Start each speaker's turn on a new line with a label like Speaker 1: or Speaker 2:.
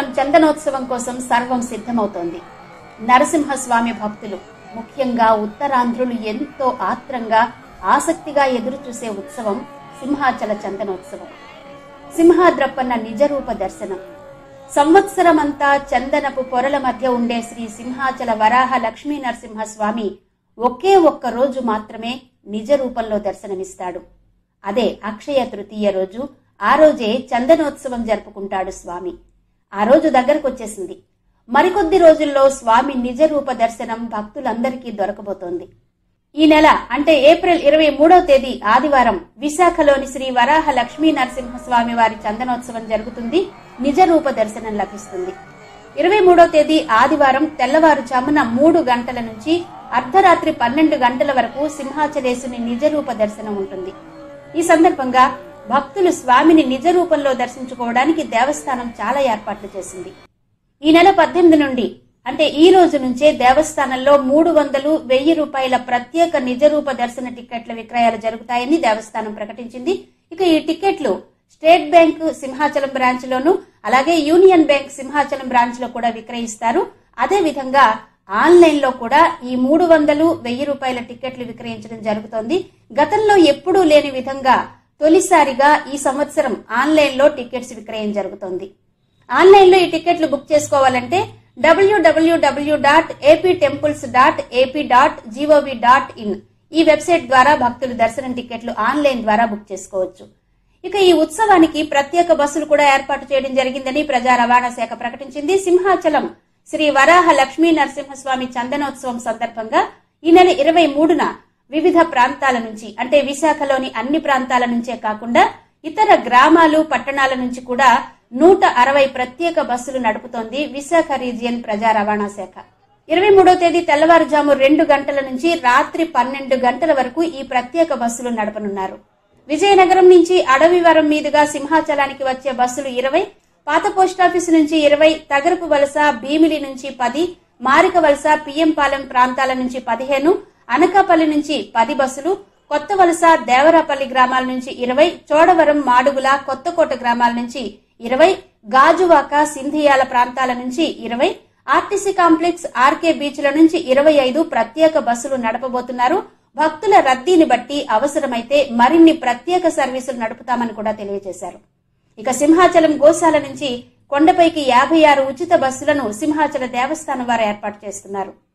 Speaker 1: సింహాచలం చందనోత్సవం కోసం సర్వం సిద్ధమవుతోంది నరసింహస్వామి భక్తులు ముఖ్యంగా ఉత్తరాంధ్రులు ఎంతో ఆత్రంగా ఆసక్తిగా ఎదురుచూసే ఉత్సవం సింహాచల చందనోత్సవం సింహాద్రప్పన్న నిజరూప దర్శనం సంవత్సరమంతా చందనపు పొరల మధ్య ఉండే శ్రీ సింహాచల వరాహ లక్ష్మీ నరసింహస్వామి ఒకే ఒక్క రోజు మాత్రమే నిజ రూపంలో దర్శనమిస్తాడు అదే అక్షయ తృతీయ రోజు ఆ రోజే చందనోత్సవం జరుపుకుంటాడు స్వామి ఆ రోజు దగ్గరకు వచ్చేసింది మరికొద్ది రోజుల్లో స్వామి నిజ రూప దర్శనం భక్తులందరికీ దొరకబోతోంది ఈ నెల అంటే ఏప్రిల్ ఇరవై మూడవ తేదీ ఆదివారం విశాఖలోని శ్రీ వరాహ లక్ష్మీ నరసింహస్వామి వారి చందనోత్సవం జరుగుతుంది నిజ రూప దర్శనం లభిస్తుంది ఇరవై మూడో తేదీ ఆదివారం తెల్లవారుజామున మూడు గంటల నుంచి అర్ధరాత్రి పన్నెండు గంటల వరకు సింహాచలేశుని నిజ రూప దర్శనం ఉంటుంది ఈ సందర్భంగా భక్తులు స్వామిని నిజ రూపంలో దర్శించుకోవడానికి దేవస్థానం చాలా ఏర్పాట్లు చేసింది ఈ నెల పద్దెనిమిది నుండి అంటే ఈ రోజు నుంచే దేవస్థానంలో మూడు వందలు వెయ్యి రూపాయల ప్రత్యేక నిజరూప దర్శన టిక్కెట్ల విక్రయాలు జరుగుతాయని దేవస్థానం ప్రకటించింది ఇక ఈ టిక్కెట్లు స్టేట్ బ్యాంక్ సింహాచలం బ్రాంచ్ లోను అలాగే యూనియన్ బ్యాంక్ సింహాచలం బ్రాంచ్ లో కూడా విక్రయిస్తారు అదే విధంగా ఆన్లైన్ లో కూడా ఈ మూడు వందలు వెయ్యి రూపాయల టిక్కెట్లు విక్రయించడం జరుగుతోంది గతంలో ఎప్పుడూ లేని విధంగా తొలిసారిగా ఈ సంవత్సరం ఆన్లైన్ లో టికెట్స్ విక్రయం జరుగుతోంది ఆన్లైన్ లో ఈ టికెట్లు బుక్ చేసుకోవాలంటే W W W dot AP temples dot AP dot G O V dot in ఈ వెబ్సైట్ ద్వారా భక్తులు దర్శనం టికెట్లు ఆన్లైన్ ద్వారా బుక్ చేసుకోవచ్చు ఇక ఈ ఉత్సవానికి ప్రత్యేక బస్సులు కూడా ఏర్పాటు చేయడం జరిగిందని ప్రజా రవాణా శాఖ ప్రకటించింది సింహాచలం శ్రీ వరాహ లక్ష్మీ నరసింహస్వామి చందనోత్సవం సందర్భంగా ఈ నెల ఇరవై మూడున వివిధ ప్రాంతాల నుంచి అంటే విశాఖలోని అన్ని ప్రాంతాల నుంచే కాకుండా ఇతర గ్రామాలు పట్టణాల నుంచి కూడా నూట అరవై ప్రత్యేక బస్సులు నడుపుతోంది విశాఖ రీజియన్ ప్రజా రవాణా శాఖ ఇరవై మూడో తేదీ తెల్లవారుజాము రెండు గంటల నుంచి రాత్రి పన్నెండు గంటల వరకు ఈ ప్రత్యేక బస్సులు నడపనున్నారు విజయనగరం నుంచి అడవివరం మీదుగా సింహాచలానికి వచ్చే బస్సులు ఇరవై పాత పోస్టాఫీసు నుంచి ఇరవై తగరపు వలస భీమిలి నుంచి పది మారిక వలస పిఎంపాలెం ప్రాంతాల నుంచి పదిహేను అనకాపల్లి నుంచి పది బస్సులు కొత్త వలస దేవరాపల్లి గ్రామాల నుంచి ఇరవై చోడవరం మాడుగుల కొత్తకోట గ్రామాల నుంచి ఇరవై గాజువాక సింధియాల ప్రాంతాల నుంచి ఇరవై ఆర్టీసీ కాంప్లెక్స్ ఆర్కే బీచ్ల నుంచి ఇరవై ఐదు ప్రత్యేక బస్సులు నడపబోతున్నారు భక్తుల రద్దీని బట్టి అవసరమైతే మరిన్ని ప్రత్యేక సర్వీసులు నడుపుతామని కూడా తెలియజేశారు ఇక సింహాచలం గోశాల నుంచి కొండపైకి యాభై ఆరు ఉచిత బస్సులను సింహాచల దేవస్థానం వారు ఏర్పాటు చేస్తున్నారు